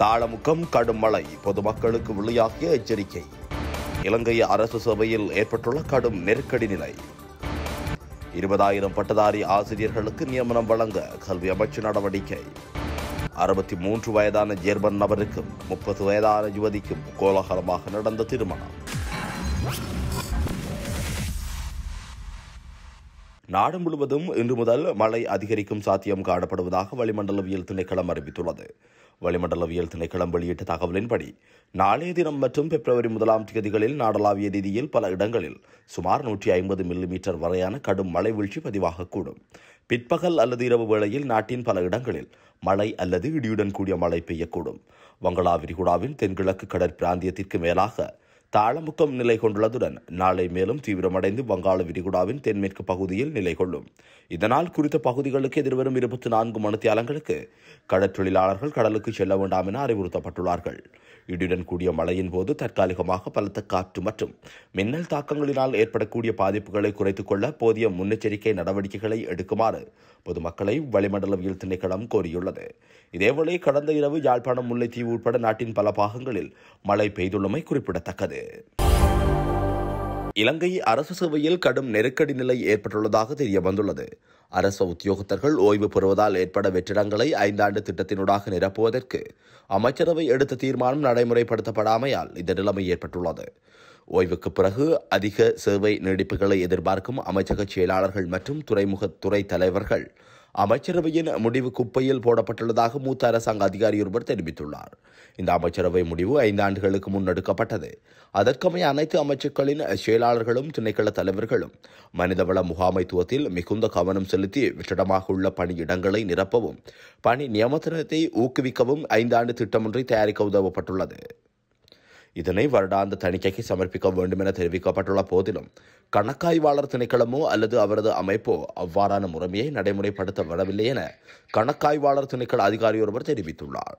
தாளமுக்கம் கடும் மழை பொதுமக்களுக்கு வெளியாகிய எச்சரிக்கை இலங்கை அரசு சபையில் ஏற்பட்டுள்ள கடும் நெருக்கடி நிலை இருபதாயிரம் பட்டதாரி ஆசிரியர்களுக்கு நியமனம் வழங்க கல்வி அமைச்சு நடவடிக்கை அறுபத்தி மூன்று வயதான ஜெர்மன் நபருக்கும் முப்பது வயதான யுவதிக்கும் கோலாகலமாக நடந்த திருமணம் நாடு முழுவதும் இன்று முதல் மழை அதிகரிக்கும் சாத்தியம் காணப்படுவதாக வளிமண்டலவியல் திணைக்களம் அறிவித்துள்ளது வளிமண்டலவியல் திணைக்களம் வெளியிட்ட தகவலின்படி நாளைய தினம் மற்றும் பிப்ரவரி முதலாம் தேதிகளில் நாடளாவிய ரீதியில் பல இடங்களில் சுமார் நூற்றி ஐம்பது மில்லிமீட்டர் வரையான கடும் மழை வீழ்ச்சி பதிவாகக்கூடும் பிற்பகல் அல்லது இரவு வேளையில் நாட்டின் பல இடங்களில் மழை அல்லது இடியுடன் கூடிய மழை பெய்யக்கூடும் வங்களா விரிகுடாவின் தென்கிழக்கு கடற்பிராந்தியத்திற்கு மேலாக தாளமுக்கம் நிலை கொண்டுள்ளதுடன் நாளை மேலும் தீவிரமடைந்து வங்காள விரிகுடாவின் தென்மேற்கு பகுதியில் நிலை கொள்ளும் இதனால் குறித்த பகுதிகளுக்கு எதிர்வரும் இருபத்தி நான்கு மணித்தியாலங்களுக்கு கடற்றொழிலாளர்கள் கடலுக்கு செல்ல வேண்டாம் என அறிவுறுத்தப்பட்டுள்ளார்கள் இடியுடன் கூடிய மழையின் போது தற்காலிகமாக பலத்த காற்று மற்றும் மின்னல் தாக்கங்களினால் ஏற்படக்கூடிய பாதிப்புகளை குறைத்துக் கொள்ள போதிய முன்னெச்சரிக்கை நடவடிக்கைகளை எடுக்குமாறு பொதுமக்களை வளிமண்டலவியல் திணைக்களம் கோரியுள்ளது இதேவேளை கடந்த இரவு யாழ்ப்பாணம் முல்லைத்தீவு உட்பட நாட்டின் பல பாகங்களில் மழை பெய்துள்ளமை குறிப்பிடத்தக்கது இலங்கை அரசு சேவையில் கடும் நெருக்கடி நிலை ஏற்பட்டுள்ளதாக தெரிய வந்துள்ளது அரசு உத்தியோகத்தர்கள் ஓய்வு பெறுவதால் ஏற்பட வெற்றிடங்களை ஐந்தாண்டு திட்டத்தினூடாக நிரப்புவதற்கு அமைச்சரவை எடுத்த தீர்மானம் நடைமுறைப்படுத்தப்படாமையால் இந்த நிலைமை ஏற்பட்டுள்ளது ஓய்வுக்கு பிறகு அதிக சேவை நீடிப்புகளை எதிர்பார்க்கும் அமைச்சக செயலாளர்கள் மற்றும் துறைமுக துறை தலைவர்கள் அமைச்சரவையின் முடிவு குப்பையில் போடப்பட்டுள்ளதாக மூத்த அரசாங்க அதிகாரியொருவர் தெரிவித்துள்ளார் இந்த அமைச்சரவை முடிவு ஐந்து ஆண்டுகளுக்கு முன்னெடுக்கப்பட்டது அதற்கமைய அனைத்து அமைச்சுக்களின் செயலாளர்களும் திணைக்கள தலைவர்களும் மனிதவள முகாமைத்துவத்தில் மிகுந்த கவனம் செலுத்தி வெற்றிடமாக உள்ள பணியிடங்களை நிரப்பவும் பணி நியமனத்தை ஊக்குவிக்கவும் ஐந்தாண்டு திட்டம் ஒன்றை தயாரிக்க உதவப்பட்டுள்ளது இதனை வருடாந்த தணிக்கைக்கு சமர்ப்பிக்க வேண்டும் என தெரிவிக்கப்பட்டுள்ள போதிலும் கணக்காய்வாளர் திணைக்களமோ அல்லது அவரது அமைப்போ அவ்வாறான முறைமையை நடைமுறைப்படுத்த வரவில்லை என கணக்காய்வாளர் திணைக்கள அதிகாரி ஒருவர் தெரிவித்துள்ளார்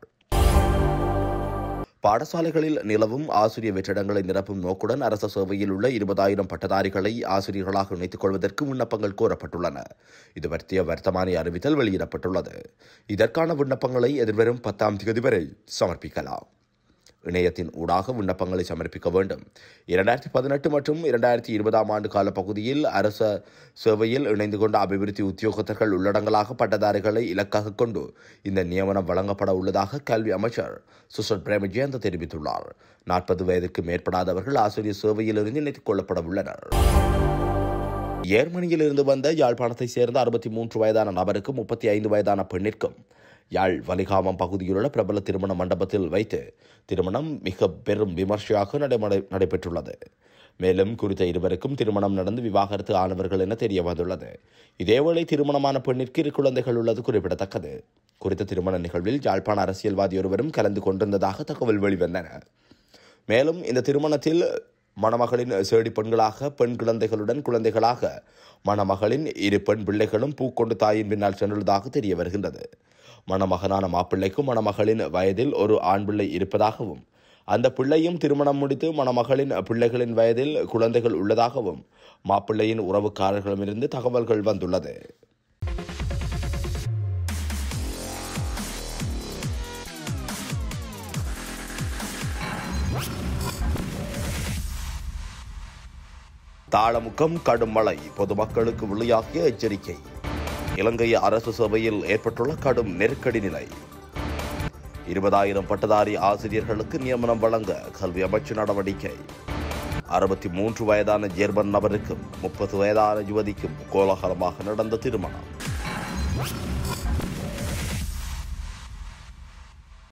பாடசாலைகளில் நிலவும் ஆசிரியர் வெற்றிடங்களை நிரப்பும் நோக்குடன் அரச சேவையில் உள்ள இருபதாயிரம் பட்டதாரிகளை ஆசிரியர்களாக இணைத்துக் கொள்வதற்கு விண்ணப்பங்கள் கோரப்பட்டுள்ளன இது பற்றிய வர்த்தமானி அறிவித்தல் வெளியிடப்பட்டுள்ளது இதற்கான விண்ணப்பங்களை எதிர்வரும் பத்தாம் தேதி வரை சமர்ப்பிக்கலாம் இணையத்தின் ஊடாக விண்ணப்பங்களை சமர்ப்பிக்க வேண்டும் இரண்டாயிரத்தி பதினெட்டு மற்றும் இரண்டாயிரத்தி இருபதாம் ஆண்டு கால பகுதியில் அரச சேவையில் இணைந்து கொண்ட அபிவிருத்தி உத்தியோகத்தர்கள் உள்ளடங்கலாக பட்டதாரிகளை இலக்காக கொண்டு இந்த நியமனம் வழங்கப்பட உள்ளதாக கல்வி அமைச்சர் சுசட் பிரேமஜயந்த் தெரிவித்துள்ளார் நாற்பது வயதுக்கு மேற்படாதவர்கள் ஆசிரியர் சேவையிலிருந்து இணைத்துக் கொள்ளப்பட உள்ளனர் ஏர்மனியில் இருந்து வந்த யாழ்ப்பாணத்தை சேர்ந்த அறுபத்தி மூன்று வயதான நபருக்கு முப்பத்தி ஐந்து வயதான பெண்ணிற்கும் யாழ் வலிகாமம் பகுதியிலுள்ள பிரபல திருமண மண்டபத்தில் வைத்து திருமணம் மிக பெரும் விமர்சையாக நடைமுறை நடைபெற்றுள்ளது மேலும் குறித்த இருவருக்கும் திருமணம் நடந்து விவாகரத்து ஆனவர்கள் என தெரிய வந்துள்ளது இதேவேளை திருமணமான பெண்ணிற்கு இரு குழந்தைகள் உள்ளது குறிப்பிடத்தக்கது குறித்த திருமண நிகழ்வில் யாழ்ப்பாண அரசியல்வாதி ஒருவரும் கலந்து கொண்டிருந்ததாக தகவல் வெளிவந்தன மேலும் இந்த திருமணத்தில் மணமகளின் சேடி பெண்களாக பெண் குழந்தைகளுடன் குழந்தைகளாக மணமகளின் இரு பெண் பிள்ளைகளும் பூக்கொண்டு தாயின் பின்னால் சென்றுள்ளதாக தெரிய வருகின்றது மணமகனான மாப்பிள்ளைக்கும் மணமகளின் வயதில் ஒரு ஆண் பிள்ளை இருப்பதாகவும் அந்த பிள்ளையும் திருமணம் முடித்து மணமகளின் பிள்ளைகளின் வயதில் குழந்தைகள் உள்ளதாகவும் மாப்பிள்ளையின் உறவுக்காரர்களிடமிருந்து தகவல்கள் வந்துள்ளது தாளமுக்கம் கடும் மழை பொதுமக்களுக்கு வெளியாகிய எச்சரிக்கை இலங்கை அரசு சபையில் ஏற்பட்டுள்ள கடும் நெருக்கடி நிலை இருபதாயிரம் பட்டதாரி ஆசிரியர்களுக்கு நியமனம் வழங்க கல்வி அமைச்சு நடவடிக்கை அறுபத்தி மூன்று வயதான ஜெர்மன் நபருக்கும் முப்பது வயதான யுவதிக்கும் கோலாகலமாக நடந்த திருமணம்